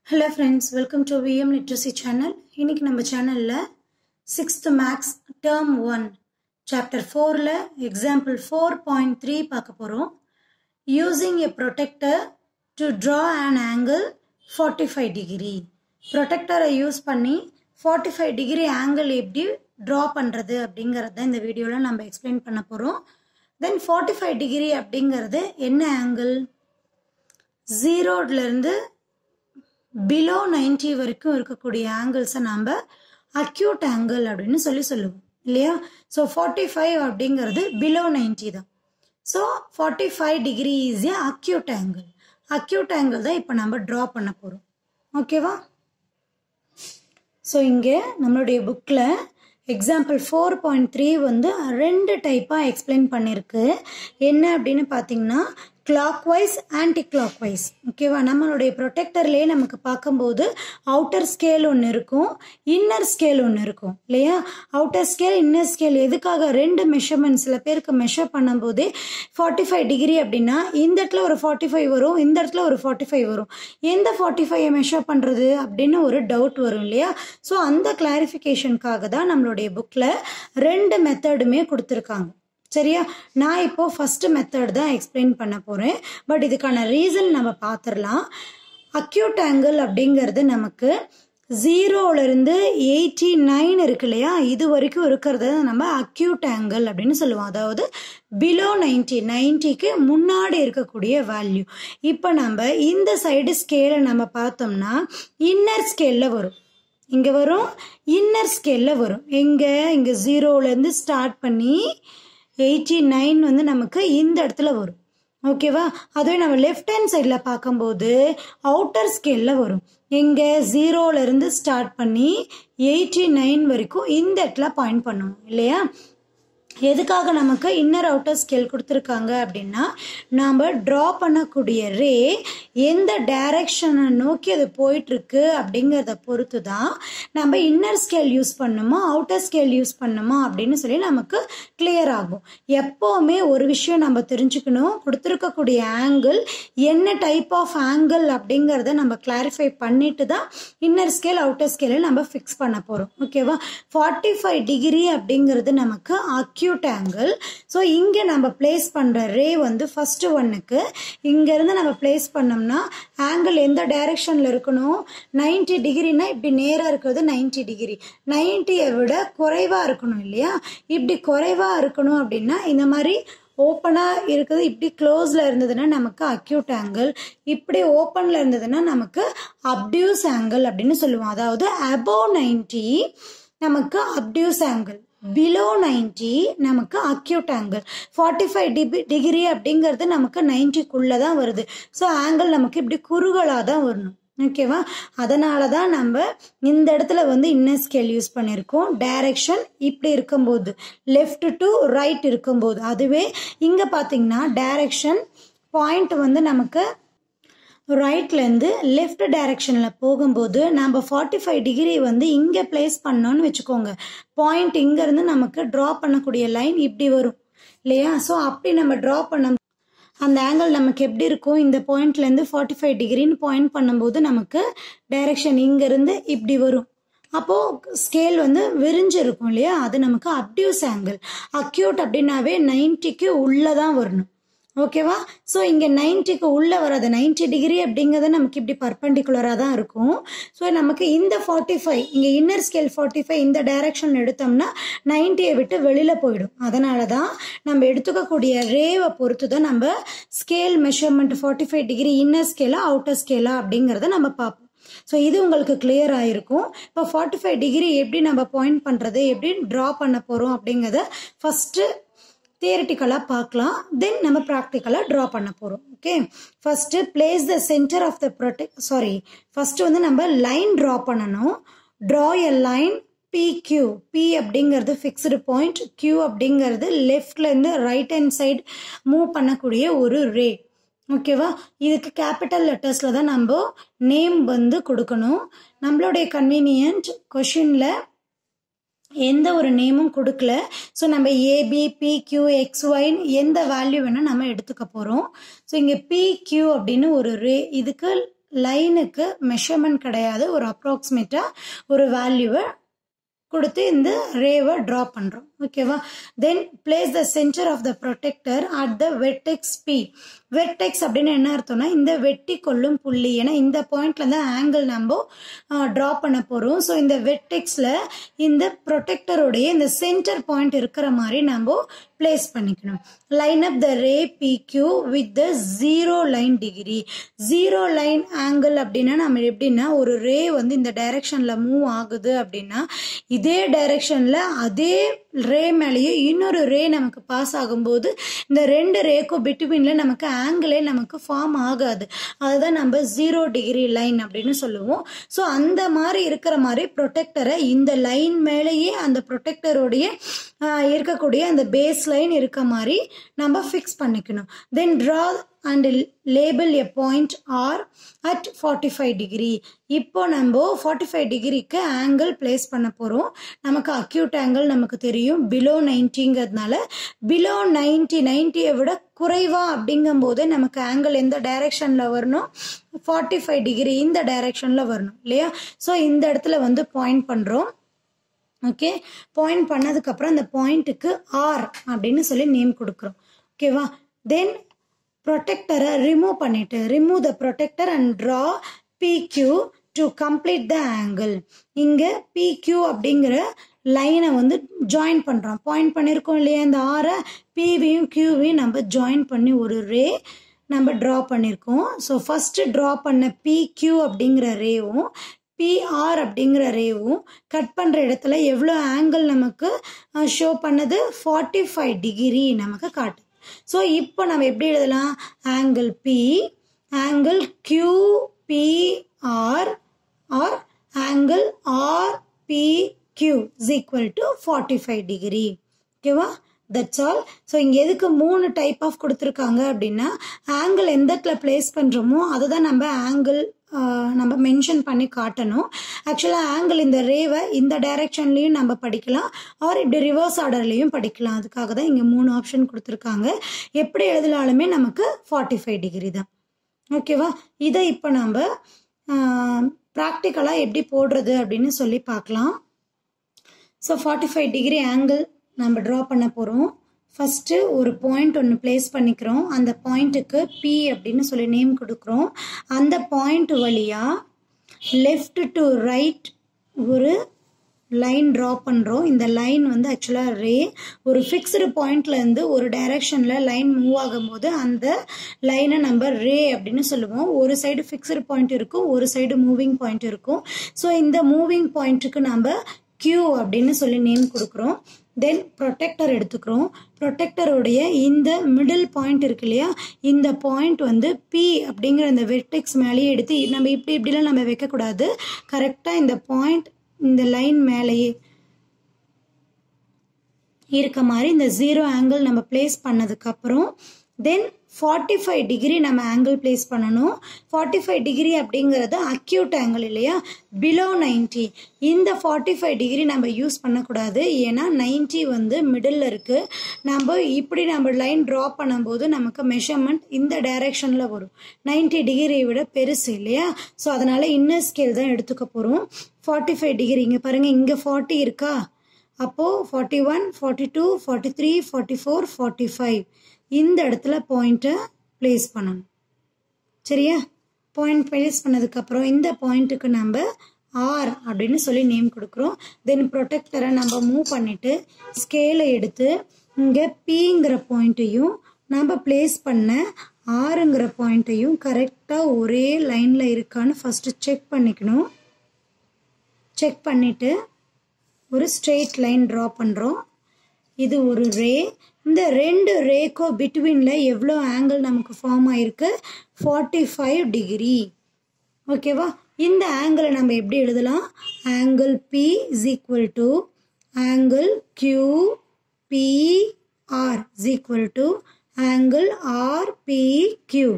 hello friends welcome to VM literacy channel இன்னைக்கு நம்ம சேனலில் sixth maths term one chapter ஃபோரில் எக்ஸாம்பிள் ஃபோர் பாயிண்ட் த்ரீ பார்க்க போகிறோம் using a protractor to draw an angle forty five degree ப்ரொடெக்டரை use பண்ணி forty five degree angle எப்படி draw பண்ணுறது அப்படிங்கிறது தான் இந்த வீடியோவில் நம்ம எக்ஸ்பிளைன் பண்ண போகிறோம் தென் ஃபார்ட்டி ஃபைவ் டிகிரி அப்படிங்கிறது என்ன ஆங்கிள் ஜீரோட்லேருந்து பிலோ நைன்டி வரைக்கும் இருக்கக்கூடிய ஆங்கிள்ஸை நம்ம அக்யூட் ஆங்கிள் அப்படின்னு சொல்லி சொல்லுவோம் இல்லையா ஸோ ஃபார்ட்டி ஃபைவ் அப்படிங்கிறது பிலோ நைன்டி தான் so forty five degree is a acute angle acute angle தான் இப்போ நம்ம ட்ரா பண்ண போகிறோம் ஓகேவா ஸோ இங்கே நம்மளுடைய புக்கில் எக்ஸாம்பிள் ஃபோர் பாயிண்ட் த்ரீ வந்து ரெண்டு டைப்பாக எக்ஸ்பிளைன் பண்ணியிருக்கு என்ன அப்படின்னு பார்த்தீங்கன்னா clockwise anticlockwise ஓகேவா நம்மளுடைய ப்ரொடெக்டர்லேயே நமக்கு பார்க்கும்போது அவுட்டர் ஸ்கேல் ஒன்று இருக்கும் இன்னர் ஸ்கேல் ஒன்று இருக்கும் இல்லையா அவுட்டர் ஸ்கேல் இன்னர் ஸ்கேல் எதுக்காக ரெண்டு மெஷர்மெண்ட் சில பேருக்கு மெஷர் பண்ணும்போதே ஃபார்ட்டி ஃபைவ் டிகிரி அப்படின்னா இந்த இடத்துல ஒரு ஃபார்ட்டி ஃபைவ் வரும் இந்த இடத்துல ஒரு ஃபார்ட்டி ஃபைவ் வரும் எந்த ஃபார்ட்டி ஃபைவ் மெஷர் பண்ணுறது அப்படின்னு ஒரு டவுட் வரும் இல்லையா ஸோ அந்த கிளாரிஃபிகேஷனுக்காக தான் நம்மளுடைய புக்கில் ரெண்டு மெத்தடுமே கொடுத்துருக்காங்க சரியா நான் இப்போ ஃபர்ஸ்ட் மெத்தட் தான் எக்ஸ்பிளைன் பண்ண போகிறேன் பட் இதுக்கான ரீசன் நம்ம பார்த்துடலாம் அக்யூட் ஆங்கிள் அப்படிங்கிறது நமக்கு ஜீரோலேருந்து எயிட்டி நைன் இருக்கு இல்லையா இது வரைக்கும் இருக்கிறத நம்ம அக்யூட் ஆங்கிள் அப்படின்னு சொல்லுவோம் அதாவது பிலோ நைன்டி நைன்டிக்கு முன்னாடி இருக்கக்கூடிய வேல்யூ இப்போ நம்ம இந்த சைடு ஸ்கேலை நம்ம பார்த்தோம்னா இன்னர் ஸ்கேலில் வரும் இங்கே வரும் இன்னர் ஸ்கேலில் வரும் எங்கே இங்கே ஜீரோலேருந்து ஸ்டார்ட் பண்ணி எயிட்டி நைன் வந்து நமக்கு இந்த இடத்துல வரும் ஓகேவா அதுவே நம்ம லெஃப்ட் ஹேண்ட் சைடில் பார்க்கும்போது அவுட்டர் ஸ்கேலில் வரும் எங்கே ஜீரோலேருந்து ஸ்டார்ட் பண்ணி எயிட்டி நைன் வரைக்கும் இந்த இடத்துல பாயிண்ட் பண்ணுவோம் இல்லையா எதுக்காக நமக்கு இன்னர் அவுட்டர் ஸ்கேல் கொடுத்துருக்காங்க அப்படின்னா நாம் ட்ரா பண்ணக்கூடிய ரே எந்த டைரக்ஷனை நோக்கி அது போயிட்டுருக்கு அப்படிங்கிறத பொறுத்து தான் நம்ம இன்னர் ஸ்கேல் யூஸ் பண்ணுமா அவுட்டர் ஸ்கேல் யூஸ் பண்ணுமா அப்படின்னு சொல்லி நமக்கு கிளியர் ஆகும் எப்போவுமே ஒரு விஷயம் நம்ம தெரிஞ்சுக்கணும் கொடுத்துருக்கக்கூடிய ஆங்கிள் என்ன டைப் ஆஃப் ஆங்கிள் அப்படிங்கிறத நம்ம கிளாரிஃபை பண்ணிட்டு தான் இன்னர் ஸ்கேல் அவுட்டர் ஸ்கேலை நம்ம ஃபிக்ஸ் பண்ண போகிறோம் ஓகேவா ஃபார்ட்டி ஃபைவ் டிகிரி அப்படிங்கிறது நமக்கு அக்யூ அக்யூட் ஆங்கிள் ஸோ இங்கே நம்ம பிளேஸ் பண்ணுற ரே வந்து ஃபர்ஸ்ட் ஒன்னுக்கு இங்கேருந்து நம்ம பிளேஸ் பண்ணோம்னா ஆங்கிள் எந்த டைரக்ஷனில் இருக்கணும் நைன்டி டிகிரினா இப்படி நேராக இருக்கிறது நைன்டி டிகிரி நைன்ட்டியை விட குறைவாக இருக்கணும் இல்லையா இப்படி குறைவாக இருக்கணும் அப்படின்னா இந்த மாதிரி ஓப்பனாக இருக்குது இப்படி க்ளோஸில் இருந்ததுன்னா நமக்கு அக்யூட் ஆங்கிள் இப்படி ஓப்பனில் இருந்ததுன்னா நமக்கு அப்டியூஸ் ஆங்கிள் அப்படின்னு சொல்லுவோம் அதாவது அபோவ் நைன்டி நமக்கு அப்டியூஸ் ஆங்கிள் பிலோ நைன்டி நமக்கு அக்யூட் ஆங்கிள் ஃபார்ட்டி ஃபைவ் டிபி டிகிரி அப்படிங்கிறது நமக்கு நைன்டிக்குள்ளே தான் வருது ஸோ ஆங்கிள் நமக்கு இப்படி குறுகலாக தான் வரணும் ஓகேவா அதனால தான் நம்ம இந்த இடத்துல வந்து இன்னர் ஸ்கேல் யூஸ் பண்ணியிருக்கோம் டைரக்ஷன் இப்படி இருக்கும்போது லெஃப்ட் டு ரைட் இருக்கும்போது அதுவே இங்கே பார்த்தீங்கன்னா டைரக்ஷன் பாயிண்ட் வந்து நமக்கு ரைட்லேருந்து லெஃப்ட் டைரக்ஷனில் போகும்போது நம்ம ஃபார்ட்டி ஃபைவ் டிகிரி வந்து இங்கே பிளேஸ் பண்ணோன்னு வச்சுக்கோங்க பாயிண்ட் இங்கேருந்து நமக்கு ட்ரா பண்ணக்கூடிய லைன் இப்படி வரும் இல்லையா ஸோ அப்படி நம்ம ட்ரா பண்ண அந்த ஆங்கிள் நமக்கு எப்படி இருக்கும் இந்த பாயிண்ட்லேருந்து ஃபார்ட்டி ஃபைவ் டிகிரின்னு பாயிண்ட் பண்ணும்போது நமக்கு டைரக்ஷன் இங்கேருந்து இப்படி வரும் அப்போது ஸ்கேல் வந்து விரிஞ்சு இருக்கும் இல்லையா அது நமக்கு அப்டியூஸ் ஆங்கிள் அக்யூட் அப்படின்னாவே நைன்ட்டிக்கு உள்ளே தான் வரணும் ஓகேவா ஸோ இங்கே நைன்ட்டிக்கு உள்ளே வராது நைன்ட்டி டிகிரி அப்படிங்கிறது நமக்கு இப்படி பர்பண்டிகுலராக தான் இருக்கும் ஸோ நமக்கு இந்த ஃபார்ட்டி ஃபைவ் இங்கே இன்னர் ஸ்கேல் ஃபார்ட்டி ஃபைவ் இந்த டைரக்ஷன் எடுத்தோம்னா நைன்ட்டியை விட்டு வெளியில் போயிடும் அதனால தான் நம்ம எடுத்துக்கக்கூடிய ரேவை பொறுத்து தான் நம்ம scale measurement forty five degree inner ஸ்கேலா அவுட்டர் ஸ்கேலா அப்படிங்கிறத நம்ம பார்ப்போம் ஸோ இது உங்களுக்கு கிளியர் ஆயிருக்கும் இப்போ ஃபார்ட்டி ஃபைவ் டிகிரி எப்படி நம்ம பாயிண்ட் பண்ணுறது எப்படி ட்ரா பண்ண போகிறோம் அப்படிங்கிறத ஃபஸ்ட்டு தியரிட்டிக்கலாக பார்க்கலாம் தென் நம்ம ப்ராக்டிக்கலாக ட்ரா பண்ண போகிறோம் okay first place the centre of the protect sorry first வந்து நம்ம லைன் ட்ரா பண்ணணும் draw a line P Q P அப்படிங்கிறது ஃபிக்ஸ்டு பாயிண்ட் கியூ அப்படிங்கிறது லெஃப்ட்லேருந்து ரைட் ஹேண்ட் சைடு மூவ் பண்ணக்கூடிய ஒரு ரே ஓகேவா இதுக்கு கேபிட்டல் லெட்டர்ஸில் தான் நம்ம நேம் வந்து கொடுக்கணும் நம்மளுடைய கன்வீனியன்ட் கொஷினில் எந்த ஒரு நேமும் கொடுக்கல ஸோ நம்ம ஏபி பி கியூ எக்ஸ் ஒய்ன்னு எந்த வேல்யூ வேணால் நம்ம எடுத்துக்க போகிறோம் ஸோ இங்கே பி கியூ அப்படின்னு ஒரு ரே இதுக்கு லைனுக்கு மெஷர்மெண்ட் கிடையாது ஒரு அப்ராக்சிமேட்டாக ஒரு வேல்யூவை கொடுத்து இந்த ரேவை ட்ரா பண்ணுறோம் ஓகேவா then place the centre of the protractor at the vertex P vertex அப்படின்னு என்ன அர்த்தம்னா இந்த வெட்டி கொள்ளும் புள்ளி ஏன்னா இந்த பாயிண்ட்ல தான் ஆங்கிள் நம்ம ட்ரா பண்ண போகிறோம் ஸோ இந்த வெட்டெக்ஸில் இந்த ப்ரொடெக்டருடைய இந்த சென்டர் பாயிண்ட் இருக்கிற மாதிரி நம்ம பிளேஸ் பண்ணிக்கணும் line up the ray PQ with the zero line degree zero line angle அப்படின்னா நம்ம எப்படின்னா ஒரு ரே வந்து இந்த டைரக்ஷனில் மூவ் ஆகுது அப்படின்னா இதே டைரக்ஷனில் அதே ரே மேலேயே இன்னொரு ரே நமக்கு பாஸ் ஆகும்போது இந்த ரெண்டு ரேக்கும் பிட்வீனில் நமக்கு ஆங்கிளே நமக்கு ஃபார்ம் ஆகாது அதுதான் நம்ம ஜீரோ டிகிரி லைன் அப்படின்னு சொல்லுவோம் ஸோ அந்த மாதிரி இருக்கிற மாதிரி ப்ரொடெக்டரை இந்த லைன் மேலேயே அந்த ப்ரொடெக்டருடைய இருக்கக்கூடிய அந்த பேஸ் லைன் இருக்க மாதிரி நம்ம ஃபிக்ஸ் பண்ணிக்கணும் then draw and label a point R at forty five degree இப்போ நம்ம ஃபார்ட்டி ஃபைவ் டிகிரிக்கு ஆங்கிள் பிளேஸ் பண்ண போகிறோம் நமக்கு அக்யூட் ஆங்கிள் நமக்கு தெரியும் பிலோ நைன்ட்டிங்கிறதுனால பிலோ நைன்ட்டி நைன்ட்டியை விட குறைவா அப்படிங்கும்போது நமக்கு ஆங்கிள் எந்த டைரக்ஷனில் வரணும் ஃபார்ட்டி ஃபைவ் டிகிரி இந்த டைரக்ஷனில் வரணும் இல்லையா ஸோ இந்த இடத்துல வந்து பாயிண்ட் பண்ணுறோம் ஓகே பாயிண்ட் பண்ணதுக்கப்புறம் அந்த பாயிண்ட்டுக்கு ஆர் அப்படின்னு சொல்லி நேம் கொடுக்குறோம் ஓகேவா தென் ப்ரொடெக்டரை ரிமூவ் பண்ணிட்டு remove the protractor and draw PQ to complete the angle இங்கே பிக்யூ அப்படிங்கிற லைனை வந்து ஜாயின் பண்ணுறோம் பாயிண்ட் பண்ணியிருக்கோம் இல்லையா இந்த ஆரை பிவியும் கியூவையும் நம்ம ஜாயின் பண்ணி ஒரு ரே நம்ம ட்ரா பண்ணியிருக்கோம் ஸோ ஃபஸ்ட்டு ட்ரா பண்ண பிக்யூ அப்படிங்கிற ரேவும் பிஆர் அப்படிங்கிற ரேவும் கட் பண்ணுற இடத்துல எவ்வளோ ஆங்கிள் நமக்கு ஷோ பண்ணது ஃபார்ட்டி ஃபைவ் டிகிரி நமக்கு காட்டு ஸோ இப்போ நம்ம எப்படி எழுதலாம் angle P angle Q PR R angle R P Q is equal to forty five degree ஓகேவா தட்ஸ் ஆல் ஸோ இங்கே எதுக்கு மூணு டைப் ஆஃப் கொடுத்துருக்காங்க அப்படின்னா ஆங்கிள் எந்த இடத்துல பிளேஸ் பண்ணுறோமோ அதை தான் நம்ம ஆங்கிள் நம்ம மென்ஷன் பண்ணி காட்டணும் ஆக்சுவலாக ஆங்கிள் இந்த ரேவை இந்த டைரக்ஷன்லேயும் நம்ம படிக்கலாம் ஆர் இப்படி ரிவர்ஸ் ஆர்டர்லேயும் படிக்கலாம் அதுக்காக தான் இங்கே மூணு ஆப்ஷன் கொடுத்துருக்காங்க எப்படி எழுதினாலுமே நமக்கு ஃபார்ட்டி ஃபைவ் டிகிரி தான் ஓகேவா இதை இப்போ நம்ம ப்ராக்டிக்கலாக எப்படி போடுறது அப்படின்னு சொல்லி பார்க்கலாம் so forty five degree angle நம்ம ட்ரா பண்ண போகிறோம் ஃபஸ்ட்டு ஒரு பாயிண்ட் ஒன்று ப்ளேஸ் பண்ணிக்கிறோம் அந்த பாயிண்ட்டுக்கு பி அப்படின்னு சொல்லி நேம் கொடுக்குறோம் அந்த பாயிண்ட் வழியாக லெஃப்ட் டு ரைட் ஒரு லைன் ட்ரா பண்ணுறோம் இந்த லைன் வந்து ஆக்சுவலாக ரே ஒரு ஃபிக்ஸ்டு பாயிண்ட்லேருந்து ஒரு டைரக்ஷனில் லைன் மூவ் ஆகும்போது அந்த லைனை நம்ம ரே அப்படின்னு சொல்லுவோம் ஒரு சைடு ஃபிக்ஸ்டு பாயிண்ட் இருக்கும் ஒரு சைடு மூவிங் பாயிண்ட் இருக்கும் ஸோ இந்த மூவிங் பாயிண்ட்டுக்கு நம்ம கியூ அப்படின்னு சொல்லி நேம் கொடுக்குறோம் தென் ப்ரொடெக்டர் எடுத்துக்கிறோம் ப்ரொடெக்டருடைய இந்த மிடில் பாயிண்ட் இருக்கு இல்லையா இந்த பாயிண்ட் வந்து பி அப்படிங்கிற இந்த வெர்டெக்ஸ் மேலேயே எடுத்து நம்ம இப்படி இப்படிலாம் நம்ம வைக்கக்கூடாது கரெக்டாக இந்த பாயிண்ட் இந்த லைன் மேலேயே இருக்க மாதிரி இந்த ஜீரோ ஆங்கிள் நம்ம பிளேஸ் பண்ணதுக்கப்புறம் தென் ஃபார்ட்டி ஃபைவ் டிகிரி நம்ம ஆங்கிள் பிளேஸ் பண்ணணும் ஃபார்ட்டி ஃபைவ் டிகிரி அப்படிங்கிறது அக்யூட் ஆங்கிள் இல்லையா பிலோ நைன்ட்டி இந்த ஃபார்ட்டி ஃபைவ் டிகிரி நம்ம யூஸ் பண்ணக்கூடாது ஏன்னா நைன்ட்டி வந்து மிடில் இருக்குது நம்ம இப்படி நம்ம லைன் ட்ரா பண்ணும்போது நமக்கு மெஷர்மெண்ட் இந்த டைரெக்ஷனில் வரும் நைன்ட்டி டிகிரியை விட பெருசு இல்லையா ஸோ அதனால் இன்னர் ஸ்கேல் தான் எடுத்துக்க போகிறோம் ஃபார்ட்டி ஃபைவ் டிகிரி இங்கே பாருங்கள் இங்கே ஃபார்ட்டி இருக்கா அப்போது forty one forty two forty three forty four forty five இந்த இடத்துல பாயிண்ட்டை ப்ளேஸ் பண்ணணும் சரியா பாயிண்ட் ப்ளேஸ் பண்ணதுக்கப்புறம் இந்த பாயிண்ட்டுக்கு நம்ம ஆர் அப்படின்னு சொல்லி நேம் கொடுக்குறோம் தென் ப்ரொடெக்டரை நம்ம மூவ் பண்ணிவிட்டு ஸ்கேலை எடுத்து இங்கே பிங்கிற பாயிண்ட்டையும் நம்ம ப்ளேஸ் பண்ண ஆறுங்கிற பாயிண்ட்டையும் கரெக்டாக ஒரே லைனில் இருக்கான்னு ஃபஸ்ட்டு செக் பண்ணிக்கணும் செக் பண்ணிவிட்டு ஒரு ஸ்ட்ரெயிட் லைன் ட்ரா பண்ணுறோம் இது ஒரு ரே இந்த ரெண்டு ரேக்கோ பிட்வீனில் எவ்வளோ ஆங்கிள் நமக்கு ஃபார்ம் ஆயிருக்கு ஃபார்ட்டி ஃபைவ் டிகிரி ஓகேவா இந்த ஆங்கிளை நம்ம எப்படி எழுதலாம் angle P is equal to angle Q P R is equal to angle R P Q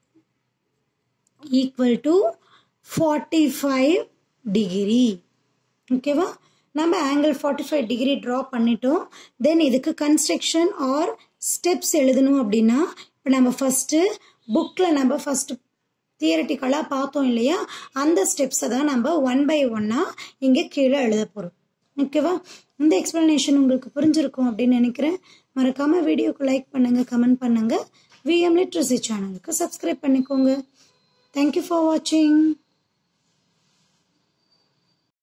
equal to forty five degree ஓகேவா நம்ம angle forty five degree draw பண்ணிட்டோம் தென் இதுக்கு கன்ஸ்ட்ரக்ஷன் ஆர் ஸ்டெப்ஸ் எழுதணும் அப்படின்னா இப்போ நம்ம ஃபஸ்ட்டு புக்கில் நம்ம ஃபஸ்ட்டு தியரட்டிக்கலாக பார்த்தோம் இல்லையா அந்த ஸ்டெப்ஸை தான் நம்ம ஒன் பை ஒன்னாக இங்கே கீழே எழுத போகிறோம் ஓகேவா இந்த எக்ஸ்ப்ளனேஷன் உங்களுக்கு புரிஞ்சிருக்கும் அப்படின்னு நினைக்கிறேன் மறக்காமல் வீடியோக்கு லைக் பண்ணுங்கள் கமெண்ட் பண்ணுங்கள் விஎம் லிட்ரஸி சேனலுக்கு சப்ஸ்கிரைப் பண்ணிக்கோங்க தேங்க்யூ ஃபார் வாட்சிங்